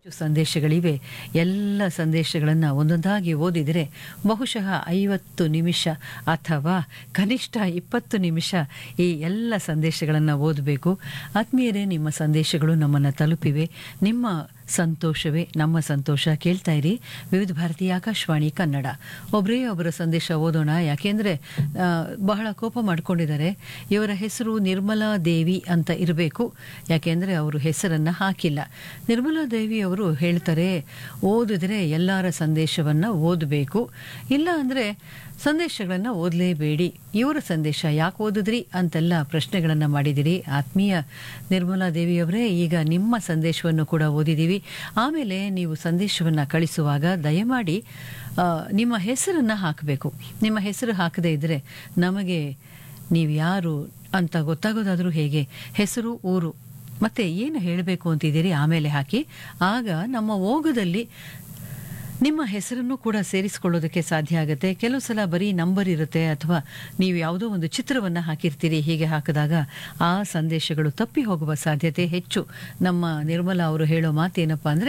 ಸಂದೇಶಗಳಿವೆ ಎಲ್ಲ ಸಂದೇಶಗಳನ್ನು ಒಂದೊಂದಾಗಿ ಓದಿದರೆ ಬಹುಶಃ ಐವತ್ತು ನಿಮಿಷ ಅಥವಾ ಕನಿಷ್ಠ ಇಪ್ಪತ್ತು ನಿಮಿಷ ಈ ಎಲ್ಲ ಸಂದೇಶಗಳನ್ನು ಓದಬೇಕು ಆತ್ಮೀಯರೇ ನಿಮ್ಮ ಸಂದೇಶಗಳು ನಮ್ಮನ್ನು ತಲುಪಿವೆ ನಿಮ್ಮ ಸಂತೋಷವೇ ನಮ್ಮ ಸಂತೋಷ ಕೇಳ್ತಾ ಇರಿ ವಿವಿಧ ಭಾರತಿ ಆಕಾಶವಾಣಿ ಕನ್ನಡ ಒಬ್ಬರೇ ಒಬ್ಬರ ಸಂದೇಶ ಓದೋಣ ಯಾಕೆಂದರೆ ಬಹಳ ಕೋಪ ಮಾಡ್ಕೊಂಡಿದ್ದಾರೆ ಇವರ ಹೆಸರು ನಿರ್ಮಲಾ ದೇವಿ ಅಂತ ಇರಬೇಕು ಯಾಕೆಂದರೆ ಅವರು ಹೆಸರನ್ನು ಹಾಕಿಲ್ಲ ನಿರ್ಮಲಾ ದೇವಿ ಅವರು ಹೇಳ್ತಾರೆ ಓದಿದ್ರೆ ಎಲ್ಲರ ಸಂದೇಶವನ್ನು ಓದಬೇಕು ಇಲ್ಲ ಅಂದರೆ ಸಂದೇಶಗಳನ್ನು ಓದಲೇಬೇಡಿ ಇವರ ಸಂದೇಶ ಯಾಕೆ ಓದಿದ್ರಿ ಅಂತೆಲ್ಲ ಪ್ರಶ್ನೆಗಳನ್ನು ಮಾಡಿದಿರಿ ಆತ್ಮೀಯ ನಿರ್ಮಲಾ ದೇವಿಯವರೇ ಈಗ ನಿಮ್ಮ ಸಂದೇಶವನ್ನು ಕೂಡ ಓದಿದ್ದೀವಿ ಆಮೇಲೆ ನೀವು ಸಂದೇಶವನ್ನು ಕಳಿಸುವಾಗ ದಯಮಾಡಿ ಆ, ನಿಮ್ಮ ಹೆಸರನ್ನು ಹಾಕಬೇಕು ನಿಮ್ಮ ಹೆಸರು ಹಾಕದೇ ಇದ್ದರೆ ನಮಗೆ ನೀವು ಯಾರು ಅಂತ ಗೊತ್ತಾಗೋದಾದರೂ ಹೇಗೆ ಹೆಸರು ಊರು ಮತ್ತೆ ಏನು ಹೇಳಬೇಕು ಅಂತಿದ್ದೀರಿ ಆಮೇಲೆ ಹಾಕಿ ಆಗ ನಮ್ಮ ಓಗದಲ್ಲಿ ನಿಮ್ಮ ಹೆಸರನ್ನು ಕೂಡ ಸೇರಿಸಿಕೊಳ್ಳೋದಕ್ಕೆ ಸಾಧ್ಯ ಆಗುತ್ತೆ ಕೆಲವು ಸಲ ಬರೀ ನಂಬರ್ ಇರುತ್ತೆ ಅಥವಾ ನೀವು ಯಾವುದೋ ಒಂದು ಚಿತ್ರವನ್ನು ಹಾಕಿರ್ತೀರಿ ಹೀಗೆ ಹಾಕಿದಾಗ ಆ ಸಂದೇಶಗಳು ತಪ್ಪಿ ಹೋಗುವ ಸಾಧ್ಯತೆ ಹೆಚ್ಚು ನಮ್ಮ ನಿರ್ಮಲಾ ಅವರು ಹೇಳೋ ಮಾತೇನಪ್ಪ ಅಂದರೆ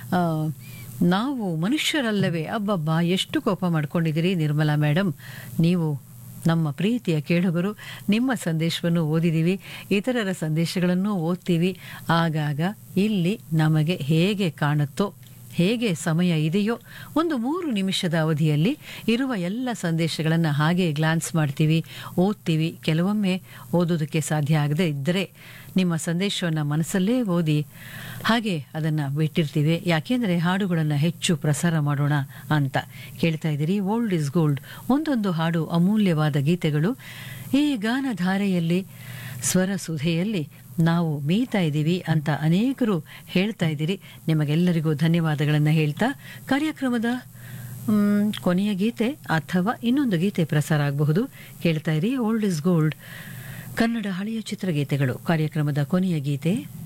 ನಾವು ಮನುಷ್ಯರಲ್ಲವೇ ಅಬ್ಬಬ್ಬ ಎಷ್ಟು ಕೋಪ ಮಾಡ್ಕೊಂಡಿದ್ದೀರಿ ನಿರ್ಮಲಾ ಮೇಡಮ್ ನೀವು ನಮ್ಮ ಪ್ರೀತಿಯ ಕೇಳುಗರು ನಿಮ್ಮ ಸಂದೇಶವನ್ನು ಓದಿದ್ದೀವಿ ಇತರರ ಸಂದೇಶಗಳನ್ನು ಓದ್ತೀವಿ ಆಗಾಗ ಇಲ್ಲಿ ನಮಗೆ ಹೇಗೆ ಕಾಣುತ್ತೋ ಹೇಗೆ ಸಮಯ ಇದೆಯೋ ಒಂದು ಮೂರು ನಿಮಿಷದ ಅವಧಿಯಲ್ಲಿ ಇರುವ ಎಲ್ಲ ಸಂದೇಶಗಳನ್ನು ಹಾಗೆ ಗ್ಲಾನ್ಸ್ ಮಾಡ್ತೀವಿ ಓದ್ತೀವಿ ಕೆಲವೊಮ್ಮೆ ಓದೋದಕ್ಕೆ ಸಾಧ್ಯ ಆಗದೆ ಇದ್ದರೆ ನಿಮ್ಮ ಸಂದೇಶವನ್ನು ಮನಸ್ಸಲ್ಲೇ ಓದಿ ಹಾಗೆ ಅದನ್ನು ಬಿಟ್ಟಿರ್ತೀವಿ ಯಾಕೆಂದರೆ ಹಾಡುಗಳನ್ನು ಹೆಚ್ಚು ಪ್ರಸಾರ ಮಾಡೋಣ ಅಂತ ಕೇಳ್ತಾ ಇದ್ದೀರಿ ಓಲ್ಡ್ ಇಸ್ ಗೋಲ್ಡ್ ಒಂದೊಂದು ಹಾಡು ಅಮೂಲ್ಯವಾದ ಗೀತೆಗಳು ಈ ಗಾನಧಾರೆಯಲ್ಲಿ ಸ್ವರ ಸುಧೆಯಲ್ಲಿ ನಾವು ಮೀತಾ ಇದ್ದೀವಿ ಅಂತ ಅನೇಕರು ಹೇಳ್ತಾ ಇದ್ದೀರಿ ನಿಮಗೆಲ್ಲರಿಗೂ ಧನ್ಯವಾದಗಳನ್ನು ಹೇಳ್ತಾ ಕಾರ್ಯಕ್ರಮದ ಮ್, ಕೊನೆಯ ಗೀತೆ ಅಥವಾ ಇನ್ನೊಂದು ಗೀತೆ ಪ್ರಸಾರ ಆಗಬಹುದು ಕೇಳ್ತಾ ಇರಿ ಓಲ್ಡ್ ಇಸ್ ಗೋಲ್ಡ್ ಕನ್ನಡ ಹಳೆಯ ಚಿತ್ರಗೀತೆಗಳು ಕಾರ್ಯಕ್ರಮದ ಕೊನೆಯ ಗೀತೆ